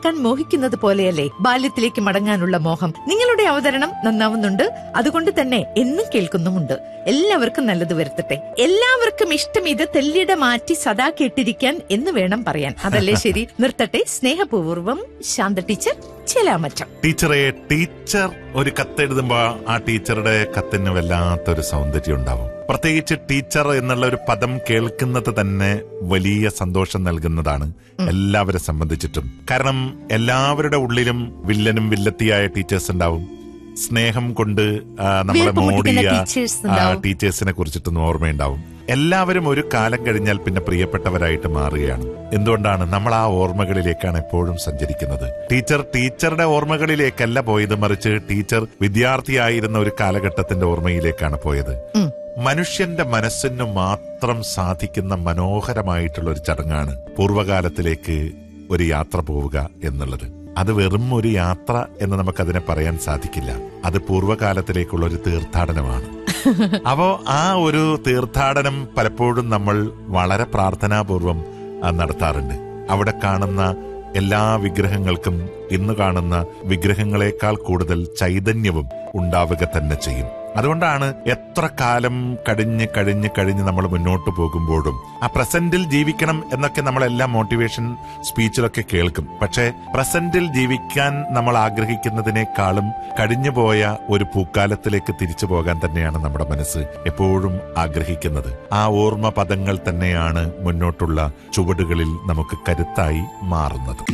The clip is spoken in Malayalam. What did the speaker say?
നടക്കാൻ മോഹിക്കുന്നത് പോലെയല്ലേ ബാല്യത്തിലേക്ക് മടങ്ങാനുള്ള മോഹം നിങ്ങളുടെ അവതരണം നന്നാവുന്നുണ്ട് അതുകൊണ്ട് തന്നെ എന്നും കേൾക്കുന്നുമുണ്ട് എല്ലാവർക്കും നല്ലത് വരുത്തട്ടെ എല്ലാവർക്കും ഇഷ്ടം ഇത് തെല്ലിട മാറ്റി സദാ കേട്ടിരിക്കാൻ എന്ന് വേണം പറയാൻ അതല്ലേ ശരി നിർത്തട്ടെ സ്നേഹപൂർവ്വം ശാന്ത ടീച്ചർ ചെലാമറ്റം ടീച്ചറെ ടീച്ചർ ഒരു കത്തെഴുതുമ്പോ ആ ടീച്ചറുടെ കത്തിന് വല്ലാത്തൊരു സൗന്ദര്യം ഉണ്ടാവും പ്രത്യേകിച്ച് ടീച്ചർ എന്നുള്ള ഒരു പദം കേൾക്കുന്നത് തന്നെ വലിയ സന്തോഷം നൽകുന്നതാണ് എല്ലാവരെ സംബന്ധിച്ചിട്ടും കാരണം എല്ലാവരുടെ ഉള്ളിലും വില്ലനും വില്ലത്തിയായ ടീച്ചേഴ്സ് ഉണ്ടാവും സ്നേഹം കൊണ്ട് ആ, നമ്മളെ വീർപ്പ് മുട്ടിക്കുന്ന മോടിയ teachers ആ, ഉണ്ടാവും. ടീച്ചേഴ്സിനെ കുറിച്ചിട്ടൊന്നും ഓർമ്മയുണ്ടാവും എല്ലാവരും ഒരു കാലം കഴിഞ്ഞാൽ പിന്നെ പ്രിയപ്പെട്ടവരായിട്ട് മാറുകയാണ് എന്തുകൊണ്ടാണ് നമ്മൾ ആ ഓർമ്മകളിലേക്കാണ് എപ്പോഴും സഞ്ചരിക്കുന്നത് ടീച്ചർ ടീച്ചറുടെ ഓർമ്മകളിലേക്കല്ല പോയത് മറിച്ച് ടീച്ചർ വിദ്യാർത്ഥിയായിരുന്ന ഒരു കാലഘട്ടത്തിന്റെ ഓർമ്മയിലേക്കാണ് പോയത് ഉം. മനുഷ്യന്റെ മനസ്സിന് മാത്രം സാധിക്കുന്ന മനോഹരമായിട്ടുള്ള ഒരു ചടങ്ങാണ് പൂർവ്വകാലത്തിലേക്ക് ഒരു യാത്ര പോവുക എന്നുള്ളത് അത് വെറും ഒരു യാത്ര എന്ന് നമുക്കതിനെ പറയാൻ സാധിക്കില്ല അത് പൂർവ്വകാലത്തിലേക്കുള്ള ഒരു തീർത്ഥാടനമാണ് അപ്പോ ആ ഒരു തീർത്ഥാടനം പലപ്പോഴും നമ്മൾ വളരെ പ്രാർത്ഥനാപൂർവം ആ, നടത്താറുണ്ട് അവിടെ കാണുന്ന എല്ലാ വിഗ്രഹങ്ങൾക്കും ഇന്ന് കാണുന്ന വിഗ്രഹങ്ങളെക്കാൾ കൂടുതൽ ചൈതന്യവും ഉണ്ടാവുക തന്നെ ചെയ്യും അതുകൊണ്ടാണ് എത്ര കാലം കഴിഞ്ഞ് കഴിഞ്ഞ് കഴിഞ്ഞ് നമ്മൾ മുന്നോട്ട് പോകുമ്പോഴും ആ പ്രസന്റിൽ ജീവിക്കണം എന്നൊക്കെ നമ്മളെല്ലാം മോട്ടിവേഷൻ സ്പീച്ചിലൊക്കെ കേൾക്കും പക്ഷേ പ്രസന്റിൽ ജീവിക്കാൻ നമ്മൾ ആഗ്രഹിക്കുന്നതിനേക്കാളും കഴിഞ്ഞുപോയ ഒരു പൂക്കാലത്തിലേക്ക് തിരിച്ചു പോകാൻ തന്നെയാണ് നമ്മുടെ മനസ്സ് എപ്പോഴും ആഗ്രഹിക്കുന്നത് ആ ഓർമ്മ പദങ്ങൾ തന്നെയാണ് മുന്നോട്ടുള്ള ചുവടുകളിൽ നമുക്ക് കരുത്തായി മാറുന്നത്